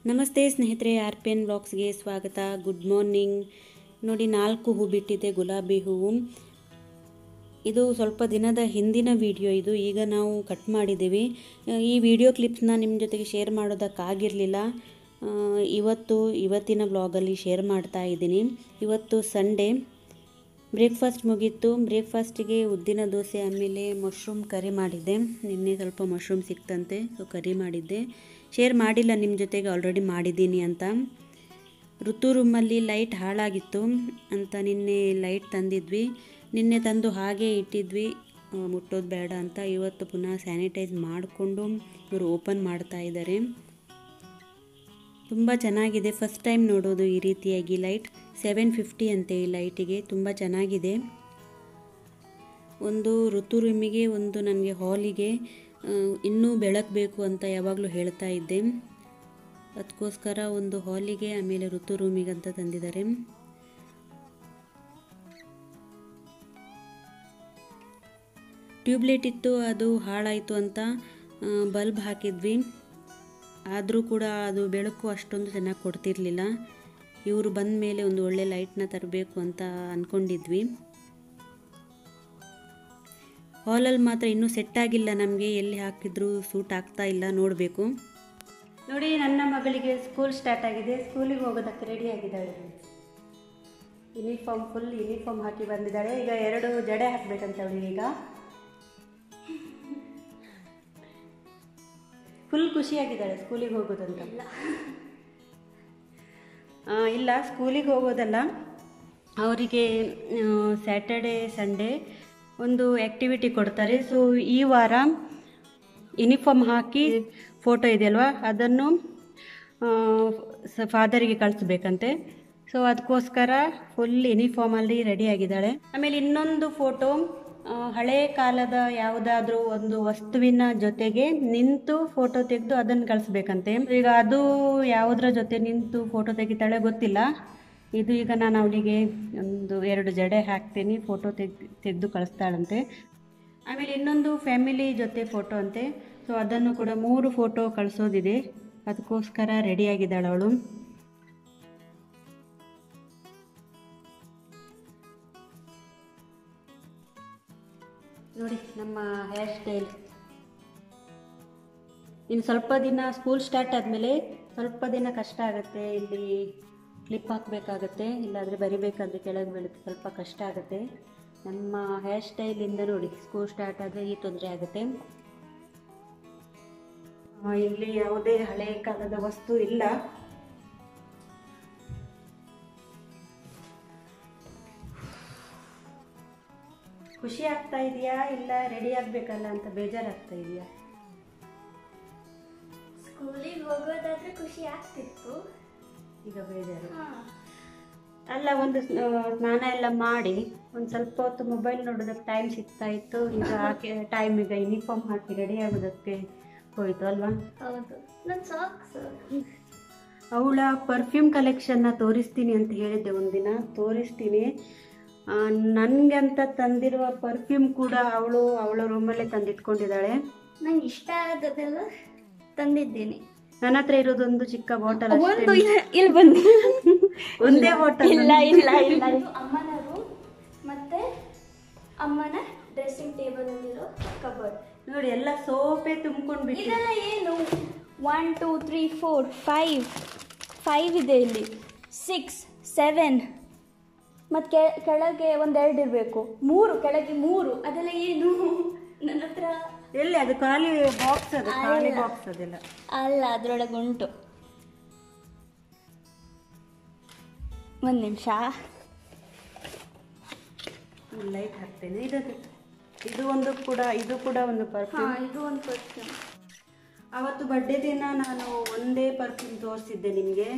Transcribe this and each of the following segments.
ನಮಸ್ತೆ ಸ್ನೇಹಿತರೆ R P N ಬ್ಲಾಗ್ಸ್ಗೆ ಸ್ವಾಗತ ಗುಡ್ ಮಾರ್ನಿಂಗ್ ನೋಡಿ ನಾಲ್ಕು ಹೂ ಬಿಟ್ಟಿದೆ ಗುಲಾಬಿ ಹೂವು ಇದು ಸ್ವಲ್ಪ ದಿನದ ಹಿಂದಿನ ವಿಡಿಯೋ ಇದು ಈಗ ನಾವು ಕಟ್ ಮಾಡಿದ್ದೀವಿ ಈ ವಿಡಿಯೋ ಕ್ಲಿಪ್ಸ್ನ ನಿಮ್ಮ ಜೊತೆಗೆ ಶೇರ್ ಮಾಡೋದಕ್ಕಾಗಿರಲಿಲ್ಲ ಆ, ಇವತ್ತು ಇವತ್ತಿನ ಬ್ಲಾಗಲ್ಲಿ ಶೇರ್ ಮಾಡ್ತಾ ಇದ್ದೀನಿ ಇವತ್ತು ಸಂಡೇ ಬ್ರೇಕ್ಫಾಸ್ಟ್ ಮುಗೀತು ಬ್ರೇಕ್ಫಾಸ್ಟಿಗೆ ಉದ್ದಿನ ದೋಸೆ ಆಮೇಲೆ ಮಶ್ರೂಮ್ ಕರಿ ಮಾಡಿದ್ದೆ ನಿನ್ನೆ ಸ್ವಲ್ಪ ಮಶ್ರೂಮ್ ಸಿಕ್ತಂತೆ ಸೊ ಕರಿ ಮಾಡಿದ್ದೆ ಶೇರ್ ಮಾಡಿಲ್ಲ ನಿಮ್ಮ ಜೊತೆಗೆ ಆಲ್ರೆಡಿ ಮಾಡಿದ್ದೀನಿ ಅಂತ ಋತು ರೂಮಲ್ಲಿ ಲೈಟ್ ಹಾಳಾಗಿತ್ತು ಅಂತ ನಿನ್ನೆ ಲೈಟ್ ತಂದಿದ್ವಿ ನಿನ್ನೆ ತಂದು ಹಾಗೆ ಇಟ್ಟಿದ್ವಿ ಆ, ಮುಟ್ಟೋದು ಬೇಡ ಅಂತ ಇವತ್ತು ಪುನಃ ಸ್ಯಾನಿಟೈಸ್ ಮಾಡಿಕೊಂಡು ಇವರು ಓಪನ್ ಮಾಡ್ತಾ ಇದ್ದಾರೆ ತುಂಬ ಚೆನ್ನಾಗಿದೆ ಫಸ್ಟ್ ಟೈಮ್ ನೋಡೋದು ಈ ರೀತಿಯಾಗಿ ಲೈಟ್ ಸೆವೆನ್ ಫಿಫ್ಟಿ ಅಂತೆ ಈ ಲೈಟಿಗೆ ತುಂಬ ಚೆನ್ನಾಗಿದೆ ಒಂದು ಋತು ರೂಮಿಗೆ ಒಂದು ನನಗೆ ಹಾಲಿಗೆ ಆ, ಇನ್ನೂ ಬೆಳಕು ಬೇಕು ಅಂತ ಯಾವಾಗಲೂ ಹೇಳ್ತಾ ಇದ್ದೆ ಅದಕ್ಕೋಸ್ಕರ ಒಂದು ಹಾಲಿಗೆ ಆಮೇಲೆ ಋತು ರೂಮಿಗೆ ಅಂತ ತಂದಿದ್ದಾರೆ ಟ್ಯೂಬ್ಲೈಟ್ ಇತ್ತು ಅದು ಹಾಳಾಯಿತು ಅಂತ ಬಲ್ಬ್ ಹಾಕಿದ್ವಿ ಆದರೂ ಕೂಡ ಅದು ಬೆಳಕು ಅಷ್ಟೊಂದು ಚೆನ್ನಾಗಿ ಕೊಡ್ತಿರ್ಲಿಲ್ಲ ಇವರು ಬಂದ ಮೇಲೆ ಒಂದು ಒಳ್ಳೆ ಲೈಟ್ನ ತರಬೇಕು ಅಂತ ಅಂದ್ಕೊಂಡಿದ್ವಿ ಹಾಲಲ್ಲಿ ಮಾತ್ರ ಇನ್ನೂ ಸೆಟ್ ಆಗಿಲ್ಲ ನಮಗೆ ಎಲ್ಲಿ ಹಾಕಿದ್ರು ಸೂಟ್ ಆಗ್ತಾ ಇಲ್ಲ ನೋಡಬೇಕು ನೋಡಿ ನನ್ನ ಮಗಳಿಗೆ ಸ್ಕೂಲ್ ಸ್ಟಾರ್ಟ್ ಆಗಿದೆ ಸ್ಕೂಲಿಗೆ ಹೋಗೋದಕ್ಕೆ ರೆಡಿ ಆಗಿದ್ದಾಳೆ ಯೂನಿಫಾರ್ಮ್ ಫುಲ್ ಯೂನಿಫಾರ್ಮ್ ಹಾಕಿ ಬಂದಿದ್ದಾಳೆ ಈಗ ಎರಡು ಜಡೆ ಹಾಕ್ಬೇಕಂತ ಅವಳಿಗೆ ಈಗ ಫುಲ್ ಖುಷಿಯಾಗಿದ್ದಾಳೆ ಸ್ಕೂಲಿಗೆ ಹೋಗೋದಂತ ಆ, ಇಲ್ಲ ಸ್ಕೂಲಿಗೆ ಹೋಗೋದಲ್ಲ ಅವರಿಗೆ ಸ್ಯಾಟರ್ಡೆ ಸಂಡೇ ಒಂದು ಆ್ಯಕ್ಟಿವಿಟಿ ಕೊಡ್ತಾರೆ ಸೊ ಈ ವಾರ ಯೂನಿಫಾರ್ಮ್ ಹಾಕಿ ಫೋಟೋ ಇದೆಯಲ್ವಾ ಅದನ್ನು ಫಾದರಿಗೆ ಕಳಿಸ್ಬೇಕಂತೆ ಸೊ ಅದಕ್ಕೋಸ್ಕರ ಫುಲ್ ಯೂನಿಫಾರ್ಮಲ್ಲಿ ರೆಡಿ ಆಗಿದ್ದಾಳೆ ಆಮೇಲೆ ಇನ್ನೊಂದು ಫೋಟೋ ಹಳೆ ಕಾಲದ ಯಾವುದಾದ್ರೂ ಒಂದು ವಸ್ತುವಿನ ಜೊತೆಗೆ ನಿಂತು ಫೋಟೋ ತೆಗೆದು ಅದನ್ನು ಕಳಿಸ್ಬೇಕಂತೆ ಈಗ ಅದು ಯಾವುದರ ಜೊತೆ ನಿಂತು ಫೋಟೋ ತೆಗಿತಾಳೆ ಗೊತ್ತಿಲ್ಲ ಇದು ಈಗ ನಾನು ಅವಳಿಗೆ ಒಂದು ಎರಡು ಜಡೆ ಹಾಕ್ತೀನಿ ಫೋಟೋ ತೆಗ್ ತೆಗೆದು ಕಳಿಸ್ತಾಳಂತೆ ಆಮೇಲೆ ಇನ್ನೊಂದು ಫ್ಯಾಮಿಲಿ ಜೊತೆ ಫೋಟೋ ಅಂತೆ ಸೊ ಅದನ್ನು ಕೂಡ ಮೂರು ಫೋಟೋ ಕಳಿಸೋದಿದೆ ಅದಕ್ಕೋಸ್ಕರ ರೆಡಿಯಾಗಿದ್ದಾಳೆ ಅವಳು ನೋಡಿ ನಮ್ಮ ಹೇರ್ ಸ್ಟೈಲ್ ಇನ್ನು ಸ್ವಲ್ಪ ದಿನ ಸ್ಕೂಲ್ ಸ್ಟಾರ್ಟ್ ಆದಮೇಲೆ ಸ್ವಲ್ಪ ದಿನ ಕಷ್ಟ ಆಗುತ್ತೆ ಇಲ್ಲಿ ಕ್ಲಿಪ್ ಹಾಕಬೇಕಾಗತ್ತೆ ಇಲ್ಲಾಂದರೆ ಬರಿಬೇಕಾದ್ರೆ ಕೆಳಗೆ ಬೀಳುತ್ತೆ ಸ್ವಲ್ಪ ಕಷ್ಟ ಆಗುತ್ತೆ ನಮ್ಮ ಹೇರ್ ಸ್ಟೈಲಿಂದ ನೋಡಿ ಸ್ಕೂಲ್ ಸ್ಟಾರ್ಟ್ ಆದರೆ ಈ ತೊಂದರೆ ಆಗುತ್ತೆ ಆ, ಇಲ್ಲಿ ಯಾವುದೇ ಹಳೆ ಕಾಲದ ವಸ್ತು ಇಲ್ಲ ಖುಷಿ ಆಗ್ತಾ ಇದೆಯಾ ಇಲ್ಲ ರೆಡಿ ಆಗ್ಬೇಕಲ್ಲ ಅಂತ ಬೇಜಾರಾಗ್ತಾ ಇದೆಯಾ ಸ್ಕೂಲಿಗೆ ಹೋಗೋದಾದ್ರೆ ಖುಷಿ ಆಗ್ತಿತ್ತು ಈಗ ಬೇಜಾರು ಹಾ. ಅಲ್ಲ ಒಂದು ಆ, ಸ್ನಾನ ಎಲ್ಲ ಮಾಡಿ ಒಂದು ಸ್ವಲ್ಪ ಹೊತ್ತು ಮೊಬೈಲ್ ನೋಡೋದಕ್ಕೆ ಟೈಮ್ ಸಿಗ್ತಾ ಇತ್ತು ಈಗ ಹಾಕಿ ಟೈಮ್ ಈಗ ಯೂನಿಫಾರ್ಮ್ ಹಾಕಿ ರೆಡಿ ಆಗೋದಕ್ಕೆ ಹೋಯ್ತು ಅಲ್ವಾ ಹೌದು ನನ್ನ ಸಾಕ್ಸ್ ಅವಳ ಪರ್ಫ್ಯೂಮ್ ಕಲೆಕ್ಷನ್ನ ತೋರಿಸ್ತೀನಿ ಅಂತ ಹೇಳಿದ್ದೆ ಒಂದಿನ ತೋರಿಸ್ತೀನಿ ನನಗೆ ಅಂತ ತಂದಿರುವ ಪರ್ಫ್ಯೂಮ್ ಕೂಡ ಅವಳು ಅವಳ ರೂಮಲ್ಲೇ ತಂದಿಟ್ಕೊಂಡಿದ್ದಾಳೆ ನಂಗೆ ಇಷ್ಟ ಆಗೋದೆಲ್ಲ ತಂದಿದ್ದೀನಿ ನನ್ನ ಹತ್ರ ಇರೋದೊಂದು ಚಿಕ್ಕ ಬಾಟಲ್ ಒಂದು ಇಲ್ಲಿ ಬಂದು ಒಂದೇ ಬಾಟಲ್ ಇಲ್ಲ ಇಲ್ಲ ಇಲ್ಲ ಇದು ಅಮ್ಮನ ರೂಮ್ ಮತ್ತೆ ಅಮ್ಮನ ಡ್ರೆಸ್ಸಿಂಗ್ ಟೇಬಲ್ ಅಲ್ಲಿರೋ ಕಬರ್ಡ್ ನೋಡಿ ಎಲ್ಲ ಸೋಪೆ ತುಂಬ್ಕೊಂಡು ಬಿಟ್ಟು ಇದೆಲ್ಲ ಏನು one two three four five five ಇದೆ ಇಲ್ಲಿ ಸಿಕ್ಸ್ ಸೆವೆನ್ ಮತ್ತು ಕೆಳಗೆ ಒಂದೆರಡು ಇರಬೇಕು ಮೂರು ಕೆಳಗೆ ಮೂರು ಅದೆಲ್ಲ ಏನು ನನ್ನ ಹತ್ರ ಎಲ್ಲಿ ಅದು ಖಾಲಿ ಬಾಕ್ಸ್ ಅದು ಖಾಲಿ ಅಲ್ಲ. ಬಾಕ್ಸ್ ಅದೆಲ್ಲ ಅಲ್ಲ ಅದರೊಳಗೆ ಉಂಟು ಒಂದು ನಿಮಿಷ ಲೈಟ್ ಹಾಕ್ತೇನೆ ಇದು ಇದು ಒಂದು ಕೂಡ ಇದು ಕೂಡ ಒಂದು ಹಾಂ ಪರ್ಫ್ಯೂಮ್ ಇದು ಒಂದು ಪರ್ಫ್ಯೂಮ್ ಅವತ್ತು ಬರ್ಡೇ ದಿನ ನಾನು ಒಂದೇ ಪರ್ಫ್ಯೂಮ್ ತೋರಿಸಿದ್ದೆ ನಿಮಗೆ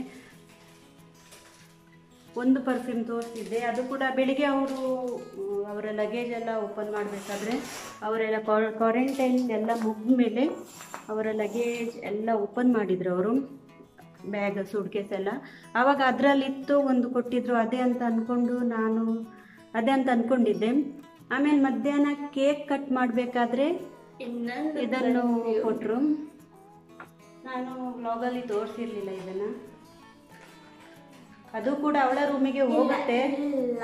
ಒಂದು ಪರ್ಫ್ಯೂಮ್ ತೋರಿಸಿದ್ದೆ ಅದು ಕೂಡ ಬೆಳಿಗ್ಗೆ ಅವರು ಅವರ ಲಗೇಜ್ ಎಲ್ಲ ಓಪನ್ ಮಾಡಬೇಕಾದ್ರೆ ಅವರೆಲ್ಲ ಕ್ವಾರಂಟೈನ್ ಎಲ್ಲ ಮುಗಿದ ಮೇಲೆ ಅವರ ಲಗೇಜ್ ಎಲ್ಲ ಓಪನ್ ಮಾಡಿದ್ರು ಅವರು ಬ್ಯಾಗ್ ಸೂಟ್ ಕೇಸ್ ಎಲ್ಲ ಆವಾಗ ಅದರಲ್ಲಿತ್ತು ಒಂದು ಕೊಟ್ಟಿದ್ರು ಅದೇ ಅಂತ ಅಂದ್ಕೊಂಡು ನಾನು ಅದೇ ಅಂತ ಅಂದ್ಕೊಂಡಿದ್ದೆ ಆಮೇಲೆ ಮಧ್ಯಾಹ್ನ ಕೇಕ್ ಕಟ್ ಮಾಡಬೇಕಾದ್ರೆ ಇನ್ನೊಂದು ಇದನ್ನು ಕೊಟ್ಟರು ನಾನು ಬ್ಲಾಗಲ್ಲಿ ತೋರಿಸಿರ್ಲಿಲ್ಲ ಇದನ್ನ ಅದು ಕೂಡ ಅವಳ ರೂಮಿಗೆ ಹೋಗುತ್ತೆ ಇಲ್ಲ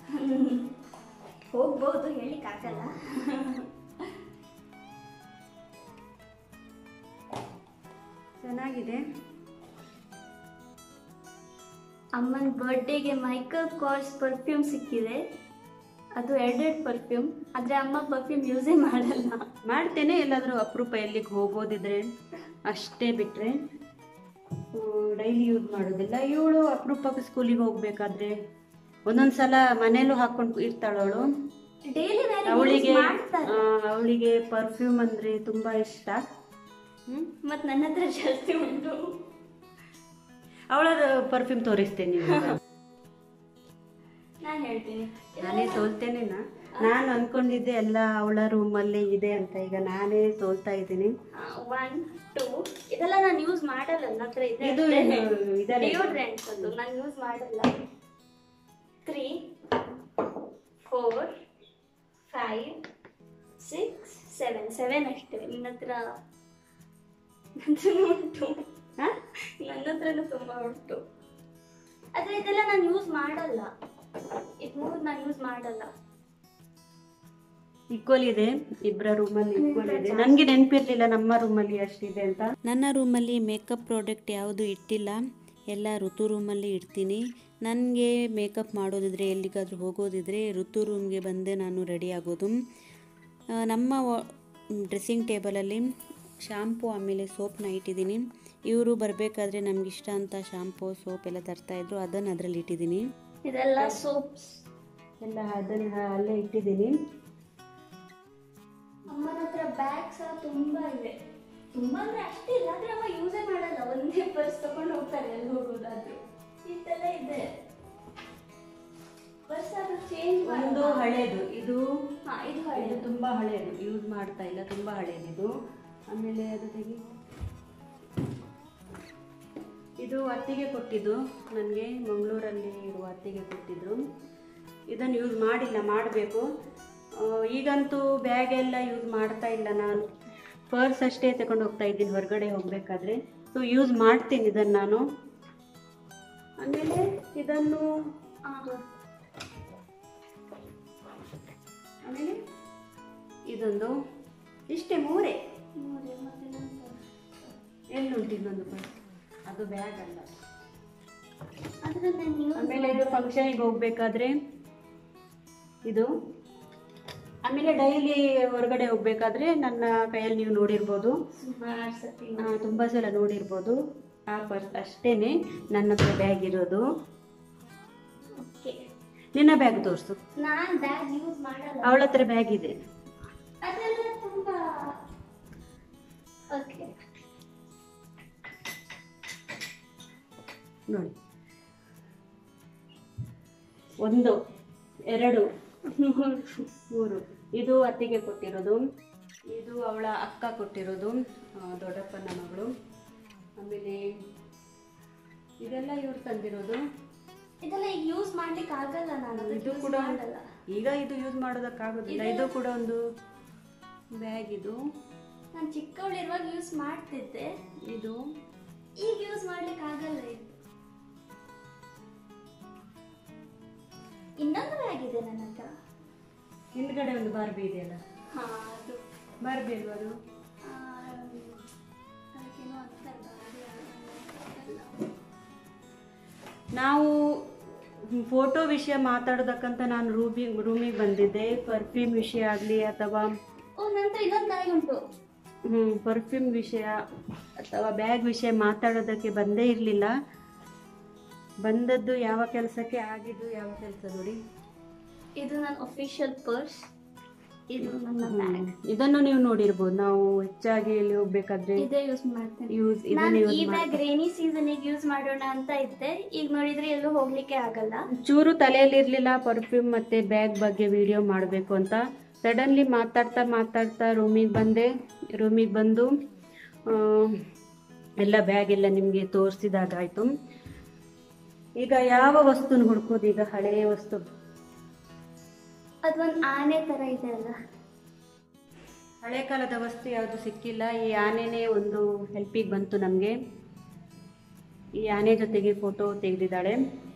ಹೋಗ್ಬೋದು ಹೇಳಿಕ್ಕಾಗಲ್ಲ ಚೆನ್ನಾಗಿದೆ ಅಮ್ಮನ ಬರ್ಡೇಗೆ ಮೈಕಲ್ ಕಾರ್ಸ್ ಪರ್ಫ್ಯೂಮ್ ಸಿಕ್ಕಿದೆ ಅದು ಎರಡೆರಡು ಪರ್ಫ್ಯೂಮ್ ಆದರೆ ಅಮ್ಮ ಪರ್ಫ್ಯೂಮ್ ಯೂಸೇ ಮಾಡಲ್ಲ ಮಾಡ್ತೇನೆ ಎಲ್ಲಾದರೂ ಅಪರೂಪ ಎಲ್ಲಿಗೆ ಹೋಗೋದಿದ್ರೆ ಅಷ್ಟೇ ಬಿಟ್ಟರೆ ಡೈಲಿ ಯೂಸ್ ಮಾಡೋದಿಲ್ಲ ಇವಳು ಅಪರೂಪಕ್ಕೆ ಸ್ಕೂಲಿಗೆ ಹೋಗ್ಬೇಕಾದ್ರೆ ಒಂದೊಂದು ಸಲ ಮನೇಲೂ ಹಾಕೊಂಡು ಇರ್ತಾಳವಳು ಡೈಲಿ ಅವಳಿಗೆ ಮಾಡ್ತಾರೆ ಅವಳಿಗೆ ಪರ್ಫ್ಯೂಮ್ ಅಂದರೆ ತುಂಬ ಇಷ್ಟ ಹ್ಮ್? ಮತ್ತು ನನ್ನ ಹತ್ರ ಜಾಸ್ತಿ ಉಂಟು ಅವಳ ಪರ್ಫ್ಯೂಮ್ ತೋರಿಸ್ತೇನೆ ನಿಮ್ಗೆ. ನಾನು ಹೇಳ್ತೀನಿ ನಾನೇ ಸೋಲ್ತೇನೇನಾ ನಾನು ಅನ್ಕೊಂಡಿದ್ದೆ ಎಲ್ಲ ಅವಳ ರೂಮಲ್ಲಿ ಇದೆ ಅಂತ ಈಗ ನಾನೇ ಸೋಲ್ತಾ ಇದ್ದೀನಿ ಒನ್ ಟೂ ಇದೆಲ್ಲ ನಾನು ಯೂಸ್ ಮಾಡಲ್ಲ ನನ್ನ ಹತ್ರ ಇದೆ ಇದು ಇದೆಲ್ಲ ಡಿಯೋಡ್ರೆಂಟ್ಸ್ ಅದು ನಾನು ಯೂಸ್ ಮಾಡಲ್ಲ three four five six seven seven ಅಷ್ಟೇ ನಿನ್ನ ಹತ್ರ ನನ್ನ ಹತ್ರನೂ ಉಂಟು ಹಾ? ನನ್ನ ಹತ್ರನೂ ತುಂಬ ಉಂಟು ಆದರೆ ಇದೆಲ್ಲ ನಾನು ಯೂಸ್ ಮಾಡಲ್ಲ ಇದು ಮೂರು ನಾನು ಯೂಸ್ ಮಾಡಲ್ಲ ಈಕ್ವಲ್ ಇದೆ ಇಬ್ಬರ ರೂಮಲ್ಲಿ ಈಕ್ವಲ್ ಇದೆ ನನಗೆ ನೆನಪಿರ್ಲಿಲ್ಲ ನಮ್ಮ ರೂಮಲ್ಲಿ ಅಷ್ಟಿದೆ ಅಂತ ನನ್ನ ರೂಮಲ್ಲಿ ಮೇಕಪ್ ಪ್ರಾಡಕ್ಟ್ ಯಾವುದು ಇಟ್ಟಿಲ್ಲ ಎಲ್ಲ ಋತು ರೂಮಲ್ಲಿ ಇಡ್ತೀನಿ ನನಗೆ ಮೇಕಪ್ ಮಾಡೋದಿದ್ರೆ ಎಲ್ಲಿಗಾದರೂ ಹೋಗೋದಿದ್ರೆ ಋತು ರೂಮ್ಗೆ ಬಂದೆ ನಾನು ರೆಡಿ ಆಗೋದು ಆ, ನಮ್ಮ ಡ್ರೆಸ್ಸಿಂಗ್ ಟೇಬಲಲ್ಲಿ ಶಾಂಪು ಆಮೇಲೆ ಸೋಪ್ನ ಇಟ್ಟಿದ್ದೀನಿ ಇವರು ಬರಬೇಕಾದ್ರೆ ನಮಗಿಷ್ಟ ಅಂತ ಶಾಂಪು ಸೋಪ್ ಎಲ್ಲ ತರ್ತಾಯಿದ್ರು ಅದನ್ನು ಅದರಲ್ಲಿ ಇಟ್ಟಿದ್ದೀನಿ ಇದೆಲ್ಲ ಸೋಪ್ಸ್ ಎಲ್ಲ ಅದನ್ನು ಅಲ್ಲೇ ಇಟ್ಟಿದ್ದೀನಿ ಅಮ್ಮನ ಹತ್ರ ಬ್ಯಾಗ್ ಸಹ ತುಂಬಾ ಇವೆ ತುಂಬಾ ಅಂದ್ರೆ ಅಷ್ಟಿಲ್ಲ ಆದ್ರೆ ಅಮ್ಮ ಯೂಸೇ ಮಾಡಲ್ಲ ಒಂದೇ ಪರ್ಸ್ ತಗೊಂಡು ಹೋಗ್ತಾರೆ ಎಲ್ಲಿ ಹೋಗೋದಾದ್ರು ಇಷ್ಟೆಲ್ಲ ಇದೆ ಪರ್ಸ್ ಅದು ಚೇಂಜ್ ಒಂದು ಹಳೇದು ಇದು ಹಾ ಇದು ಇದು ಹಳೆ ತುಂಬಾ ಹಳೇದು ಯೂಸ್ ಮಾಡ್ತಾ ಇಲ್ಲ ತುಂಬಾ ಹಳೇದಿದು ಆಮೇಲೆ ಅದು ತೆಗಿ ಇದು ಅತ್ತಿಗೆ ಕೊಟ್ಟಿದ್ದು ನನಗೆ ಮಂಗಳೂರಲ್ಲಿ ಇರುವ ಅತ್ತಿಗೆ ಕೊಟ್ಟಿದ್ರು ಇದನ್ನು ಯೂಸ್ ಮಾಡಿಲ್ಲ ಮಾಡಬೇಕು ಈಗಂತೂ ಬ್ಯಾಗ್ ಎಲ್ಲ ಯೂಸ್ ಮಾಡ್ತಾ ಇಲ್ಲ ನಾನು ಪರ್ಸ್ ಅಷ್ಟೇ ತಗೊಂಡು ಹೋಗ್ತಾ ಇದ್ದೀನಿ ಹೊರಗಡೆ ಹೋಗಬೇಕಾದ್ರೆ ಸೊ ಯೂಸ್ ಮಾಡ್ತೀನಿ ಇದನ್ನು ನಾನು ಆಮೇಲೆ ಇದನ್ನು ಆಮೇಲೆ ಇದೊಂದು ಇಷ್ಟೇ ಮೂರೇ ಎಲ್ಲುಂಟು ಇನ್ನೊಂದು ಪರ್ಸ್ ಅದು ಬ್ಯಾಗ್ ಅಲ್ಲ ಅದ್ರ ನಾನು ಆಮೇಲೆ ಇದು ಫಂಕ್ಷನಿಗೆ ಹೋಗ್ಬೇಕಾದ್ರೆ ಇದು ಆಮೇಲೆ ಡೈಲಿ ಹೊರಗಡೆ ಹೋಗ್ಬೇಕಾದ್ರೆ ನನ್ನ ಕೈಯಲ್ಲಿ ನೀವು ನೋಡಿರ್ಬೋದು ಸುಮಾರು ಸತಿ ಆ, ತುಂಬಾ ಸಲ ನೋಡಿರ್ಬೋದು ಆ ಪರ್ಸ್ ಅಷ್ಟೇನೆ ನನ್ನ ಹತ್ರ ಬ್ಯಾಗ್ ಇರೋದು ಓಕೆ ನಿನ್ನ ಬ್ಯಾಗ್ ತೋರಿಸು ನಾನು ಬ್ಯಾಗ್ ಯೂಸ್ ಮಾಡಲ್ಲ ಅವಳ ಹತ್ರ ಬ್ಯಾಗ್ ಇದೆ ಅದೆಲ್ಲ ತುಂಬಾ ಓಕೆ ನೋಡಿ ಒಂದು ಎರಡು ಮೂರು ಇದು ಅತ್ತಿಗೆ ಕೊಟ್ಟಿರೋದು ಇದು ಅವಳ ಅಕ್ಕ ಕೊಟ್ಟಿರೋದು ಆ, ದೊಡ್ಡಪ್ಪನ ಮಗಳು ಆಮೇಲೆ ಇದೆಲ್ಲ ಇವ್ರು ತಂದಿರೋದು ಇದೆಲ್ಲ ಈಗ ಯೂಸ್ ಮಾಡ್ಲಿಕ್ಕೆ ಆಗಲ್ಲ ನಾನು ಅದಕ್ಕೆ ಇದು use ಕೂಡ ಮಾಡಲ್ಲ ಈಗ ಇದು ಯೂಸ್ ಮಾಡೋದಕ್ಕಾಗೋದಿಲ್ಲ ಇದು ಕೂಡ ಒಂದು ಬ್ಯಾಗ್ ಇದು ನಾನು ಚಿಕ್ಕವಳಿರುವಾಗ ಯೂಸ್ ಮಾಡ್ತಿದ್ದೆ ಇದು ಈಗ ಯೂಸ್ ಮಾಡ್ಲಿಕ್ಕೆ ಆಗಲ್ಲ ಇದು ಇನ್ನೊಂದು ಬ್ಯಾಗ್ ಇದೆ ನನ್ನ ಹತ್ರ ಹಿಂದ್ಗಡೆ ಒಂದು ಬಾರ್ಬಿ ಇದೆಯಲ್ಲ ಹಾ ಅದು ಬಾರ್ಬಿ ಅಲ್ವಾ ಅದು ಆ, ಅದಕ್ಕೇನೋ ಅಂತಾರೆ ಅದು ನಾವು ಫೋಟೋ ವಿಷಯ ಮಾತಾಡೋದಕ್ಕಂತ ನಾನು ರೂಬಿ ರೂಮಿಗೆ ಬಂದಿದ್ದೆ ಪರ್ಫ್ಯೂಮ್ ವಿಷಯ ಆಗಲಿ ಅಥವಾ ಓ ನಂತರ ಇನ್ನೊಂದು ಬ್ಯಾಗ್ ಉಂಟು ಪರ್ಫ್ಯೂಮ್ ವಿಷಯ ಅಥವಾ ಬ್ಯಾಗ್ ವಿಷಯ ಮಾತಾಡೋದಕ್ಕೆ ಬಂದೇ ಇರಲಿಲ್ಲ ಬಂದದ್ದು ಯಾವ ಕೆಲಸಕ್ಕೆ ಆಗಿದ್ದು ಯಾವ ಕೆಲಸ ನೋಡಿ ಇದು ನನ್ನ ಅಫಿಷಿಯಲ್ ಪರ್ಸ್ ಇದು ನನ್ನ ಬ್ಯಾಗ್ ಇದನ್ನು ನೀವು ನೋಡಿರ್ಬೋದು ನಾವು ಹೆಚ್ಚಾಗಿ ಎಲ್ಲಿ ಹೋಗ್ಬೇಕಾದ್ರೆ ಇದೇ ಯೂಸ್ ಮಾಡ್ತೇನೆ ಯೂಸ್ ನಾನು ಇದನ್ನು ಈ ಯೂಸ್ ಬ್ಯಾಗ್ ರೇನಿ ಸೀಸನಿಗೆ ಯೂಸ್ ಮಾಡೋಣ ಅಂತ ಇದ್ದೆ ಈಗ ನೋಡಿದ್ರೆ ಎಲ್ಲೂ ಹೋಗ್ಲಿಕ್ಕೆ ಆಗಲ್ಲ ಚೂರು ತಲೆಯಲ್ಲಿರಲಿಲ್ಲ ಪರ್ಫ್ಯೂಮ್ ಮತ್ತು ಬ್ಯಾಗ್ ಬಗ್ಗೆ ವಿಡಿಯೋ ಮಾಡಬೇಕು ಅಂತ ಸಡನ್ಲಿ ಮಾತಾಡ್ತಾ ಮಾತಾಡ್ತಾ ರೂಮಿಗೆ ಬಂದೆ ರೂಮಿಗೆ ಬಂದು ಆ, ಎಲ್ಲ ಬ್ಯಾಗ್ ಎಲ್ಲ ನಿಮಗೆ ತೋರಿಸಿದಾಗಾಯಿತು ಈಗ ಯಾವ ವಸ್ತುನ ಹುಡ್ಕೋದು ಈಗ ಹಳೆಯ ವಸ್ತು ಅದೊಂದು ಆನೆ ತರ ಇದೆ ಅಲ್ಲ ಹಳೆ ಕಾಲದ ವಸ್ತು ಯಾವುದು ಸಿಕ್ಕಿಲ್ಲ ಈ ಆನೆನೇ ಒಂದು ಹೆಲ್ಪಿಗೆ ಬಂತು ನಮಗೆ ಈ ಆನೆ ಜೊತೆಗೆ ಫೋಟೋ ತೆಗೆದಿದ್ದಾಳೆ